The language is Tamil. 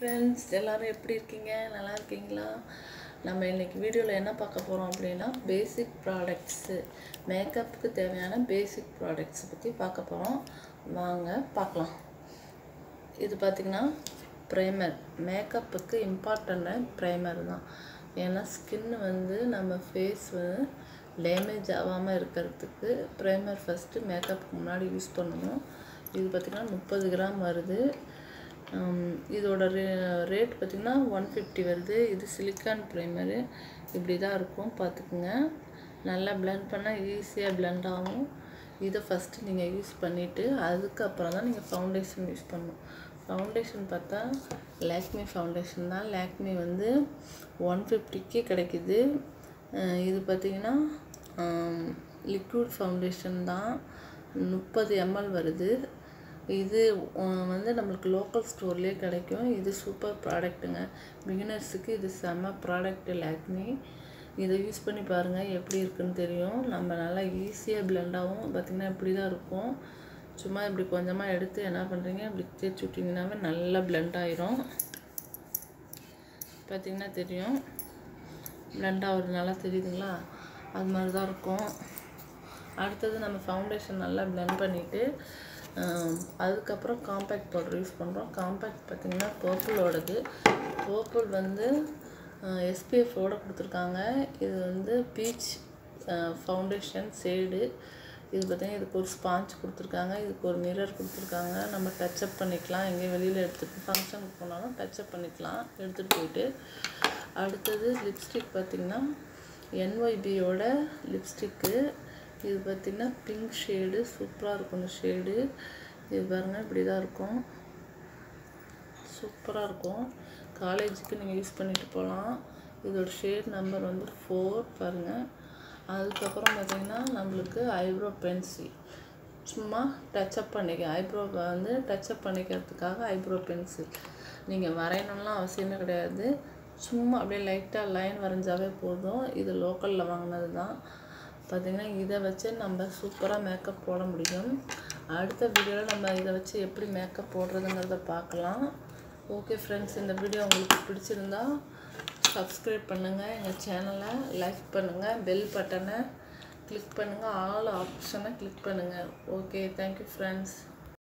ஃப்ரெண்ட்ஸ் எல்லோரும் எப்படி இருக்கீங்க நல்லா இருக்கீங்களா நம்ம இன்றைக்கி வீடியோவில் என்ன பார்க்க போகிறோம் அப்படின்னா பேசிக் ப்ராடக்ட்ஸு மேக்கப்புக்கு தேவையான பேசிக் ப்ராடக்ட்ஸ் பற்றி பார்க்க போகிறோம் வாங்க பார்க்கலாம் இது பார்த்திங்கன்னா ப்ரைமர் மேக்கப்புக்கு இம்பார்ட்டன்ட் ப்ரைமர் தான் ஏன்னா ஸ்கின் வந்து நம்ம ஃபேஸ் வந்து டேமேஜ் ஆகாமல் இருக்கிறதுக்கு ப்ரைமர் ஃபஸ்ட்டு மேக்கப்புக்கு முன்னாடி யூஸ் பண்ணணும் இது பார்த்திங்கன்னா முப்பது கிராம் வருது ஹம், இதோட ரே ரேட் பார்த்திங்கன்னா ஒன் ஃபிஃப்டி வருது இது சிலிக்கான் ப்ரைமரு இப்படி தான் இருக்கும் பார்த்துக்குங்க நல்லா blend பண்ணால் ஈஸியாக blend ஆகும் இதை ஃபஸ்ட்டு நீங்கள் யூஸ் பண்ணிவிட்டு அதுக்கப்புறம் தான் நீங்கள் ஃபவுண்டேஷன் யூஸ் பண்ணணும் ஃபவுண்டேஷன் பார்த்தா லேக்மி ஃபவுண்டேஷன் தான் லேக்மி வந்து ஒன் ஃபிஃப்டிக்கே கிடைக்குது அஹ் இது பார்த்திங்கன்னா லிக்விட் ஃபவுண்டேஷன் தான் முப்பது எம்எல் வருது இது அஹ் வந்து நம்மளுக்கு லோக்கல் ஸ்டோர்லேயே கிடைக்கும் இது சூப்பர் ப்ராடக்ட்டுங்க பிகினர்ஸுக்கு இது செம்ம ப்ராடக்ட் லேக்மி இதை யூஸ் பண்ணி பாருங்கள் எப்படி இருக்குன்னு தெரியும் நம்ம நல்லா ஈஸியாக blend ஆகும் பார்த்திங்கன்னா இப்படி தான் இருக்கும் சும்மா இப்படி கொஞ்சமாக எடுத்து என்ன பண்ணுறீங்க இப்படி தேய்ச்சி விட்டிங்கனாவே நல்லா blend ஆயிரும் பார்த்திங்கன்னா தெரியும் blend ஆகுறது நல்லா தெரியுதுங்களா அது மாதிரி தான் இருக்கும் அடுத்தது நம்ம ஃபவுண்டேஷன் நல்லா blend பண்ணிவிட்டு அதுக்கப்புறம் காம்பேக்ட் பவுடர் யூஸ் பண்ணுறோம் காம்பேக்ட் பார்த்திங்கன்னா பர்பிளோடது பர்பிள் வந்து எஸ்பிஎஃபோட கொடுத்துருக்காங்க இது வந்து பீச் ஃபவுண்டேஷன் ஷேடு இது பார்த்திங்கன்னா இதுக்கு ஒரு ஸ்பாஞ்ச் கொடுத்துருக்காங்க இதுக்கு ஒரு மிரர் கொடுத்துருக்காங்க நம்ம டச்சப் பண்ணிக்கலாம் எங்கேயும் வெளியில் எடுத்துகிட்டு ஃபங்க்ஷனுக்கு போனாலும் டச்சப் பண்ணிக்கலாம் எடுத்துகிட்டு போயிட்டு அடுத்தது லிப்ஸ்டிக் பார்த்திங்கன்னா என்ஒய்பியோட லிப்ஸ்டிக்கு இது பார்த்திங்கன்னா பிங்க் ஷேடு சூப்பராக இருக்கும் இந்த ஷேடு இது பாருங்கள் இப்படி தான் இருக்கும் சூப்பராக இருக்கும் காலேஜுக்கு நீங்கள் யூஸ் பண்ணிட்டு போகலாம் இதோட ஷேட் நம்பர் வந்து ஃபோர் பாருங்கள் அதுக்கப்புறம் பார்த்தீங்கன்னா நம்மளுக்கு ஐப்ரோ பென்சில் சும்மா டச்சப் பண்ணிக்க ஐப்ரோ வந்து டச்சப் பண்ணிக்கிறதுக்காக ஐப்ரோ பென்சில் நீங்கள் வரையணும்லாம் அவசியமே கிடையாது சும்மா அப்படியே லைட்டாக லைன் வரைஞ்சாவே போதும் இது லோக்கலில் வாங்கினது தான் பார்த்திங்கன்னா இதை வச்சு நம்ம சூப்பராக மேக்கப் போட முடியும் அடுத்த வீடியோவில் நம்ம இதை வச்சு எப்படி மேக்கப் போடுறதுங்கிறத பார்க்கலாம் ஓகே ஃப்ரெண்ட்ஸ் இந்த வீடியோ உங்களுக்கு பிடிச்சிருந்தா சப்ஸ்கிரைப் பண்ணுங்கள் எங்கள் சேனலை லைக் பண்ணுங்கள் பெல் பட்டனை கிளிக் பண்ணுங்கள் ஆல் ஆப்ஷனை கிளிக் பண்ணுங்கள் ஓகே தேங்க்யூ ஃப்ரெண்ட்ஸ்